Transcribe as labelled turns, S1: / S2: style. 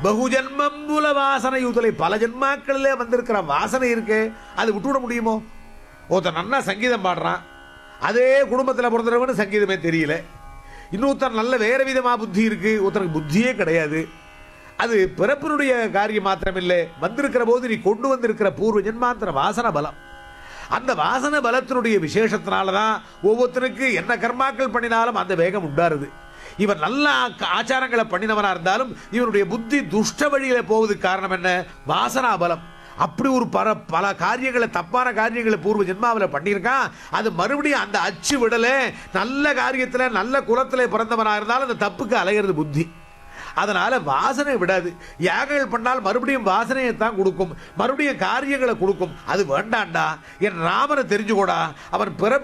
S1: பகுஜன்மம் மூல வாசனை யூதலை பல ஜென்மாக்களிலே வந்திருக்கிற வாசனை இருக்கு அது விட்டுவிட முடியுமோ ஒருத்தன் நன்னா சங்கீதம் பாடுறான் அதே குடும்பத்தில் பிறந்தவனு சங்கீதமே தெரியல இன்னொருத்தர் நல்ல வேற விதமாக புத்தி இருக்கு ஒருத்தருக்கு புத்தியே கிடையாது அது பிறப்பினுடைய காரியம் மாத்திரமில்லை வந்திருக்கிற போது நீ கொண்டு வந்திருக்கிற பூர்வ ஜென்மாந்திர வாசன பலம் அந்த வாசன பலத்தினுடைய விசேஷத்தினால தான் ஒவ்வொருத்தருக்கு என்ன கர்மாக்கள் பண்ணினாலும் அந்த வேகம் உண்டாருது இவன் நல்ல ஆ- ஆச்சாரங்களை பண்ணினவனா இருந்தாலும் இவனுடைய புத்தி துஷ்ட வழியில போவதுக்கு காரணம் என்ன வாசனா பலம் அப்படி ஒரு பல பல காரியங்களை தப்பான காரியங்களை பூர்வ ஜென்மாவில் பண்ணியிருக்கான் அது மறுபடியும் அந்த அச்சு விடல நல்ல காரியத்தில் நல்ல குலத்தில் பிறந்தவனாக இருந்தாலும் அந்த தப்புக்கு அலையிறது புத்தி அதனால வாசனை விடாது யாகங்கள் பண்ணால் மறுபடியும் வாசனையை தான் கொடுக்கும் மறுபடியும் காரியங்களை கொடுக்கும் அது வேண்டாண்டா என் ராமனை தெரிஞ்சுக்கோடா அவன் பிறப்பு